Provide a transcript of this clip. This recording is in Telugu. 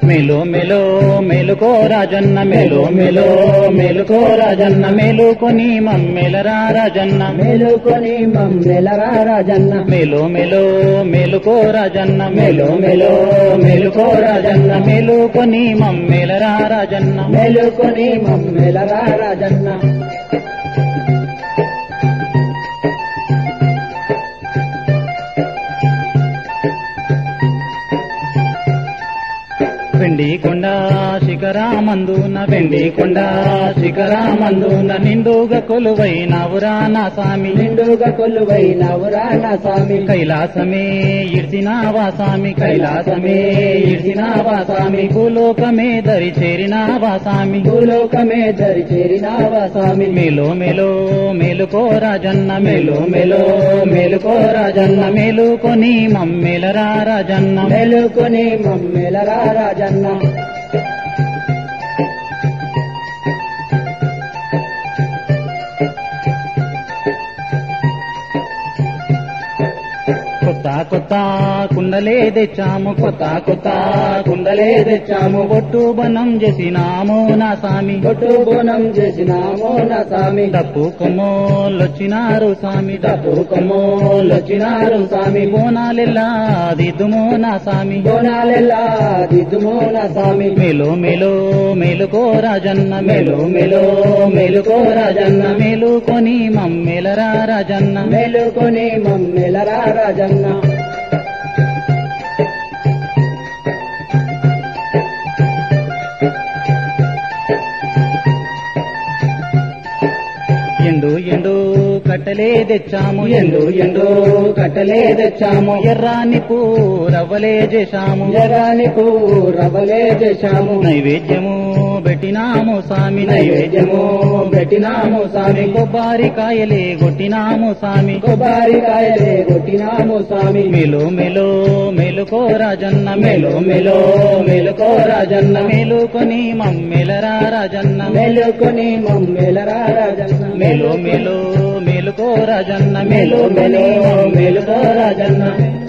మేలు మెలో మేలుకో రాజన్న మేలు మెలో మేలుకో రాజన్న మేలుకొని మమ్మెలరా రాజన్న మేలుకొని మమ్మెలరా రాజన్న మేలు మెలో మేలుకో రాజన్న మేలు మెలో మేలుకో రాజన్న మేలుకొని మమ్మెలరా రాజన్న మేలుకొని మమ్మెలరా రాజన్న వెండి కొండ శిఖరామందున వెండి కొండ శిఖరామందున నిండుగా కొలువైనవురా నా స్వామి నిండుగా కొలువైనవురా నా స్వామి కైలాసమే ఇడ్చినావా స్వామి కైలాసమే ఇడ్చినావా స్వామి భూలోకమే దరి చేరినావా స్వామి భూలోకమే దరి చేరినావా స్వామి మేలో మేలో మేలుకో రాజన్న మేలో మేలో మేలుకో రాజన్న మేలుకొని మమ్మేలరా రాజన్న మేలుకొని మమ్మెలరా రాజన్న కొత్త కొత్త కుండలే తెచ్చాము కొత్త కొత్త కుండలే తెచ్చాము బొట్టు బనం చేసినాము నా స్వామి కొట్టు బోనం చేసినామో నా స్వామి డప్పు కొమ్మోళ్ళొచ్చినారు స్వామి డప్పు డప్పు కొమ్మోళ్ళొచ్చినారు స్వామి బోనాలెల్లా దిద్దుమో నా స్వామి బోనాలెల్లా దిద్దుమో నా స్వామి మేలో మేలో మేలుకో రాజన్న మేలో మేలో మేలుకో రాజన్న మేలుకొని మమ్మేలరా రాజన్న మేలుకొని మమ్మెలరా రాజన్న ఎండు ఎండు కట్టలే తెచ్చాము ఎండు ఎండు కట్టలే తెచ్చాము ఎర్రాని రవ్వలే చేశాము జగాని రవలే చేశాము నైవేద్యము పెట్టినాము స్వామి నైవేద్యము పెట్టినాము స్వామి కొబ్బరికాయలే కొట్టినాము స్వామి కొబ్బరికాయలే కొట్టినాము స్వామి మేలో మేలో మేలుకో రాజన్న మేలు మేలో మేలుకో రాజన్న మేలుకొని మమ్మెలరా రాజన్న మేలుకొని మమ్మెలరా రాజన్న మేలో మేలో మేలుకో రాజన్న మేలు మేలు మేలుకో రాజన్న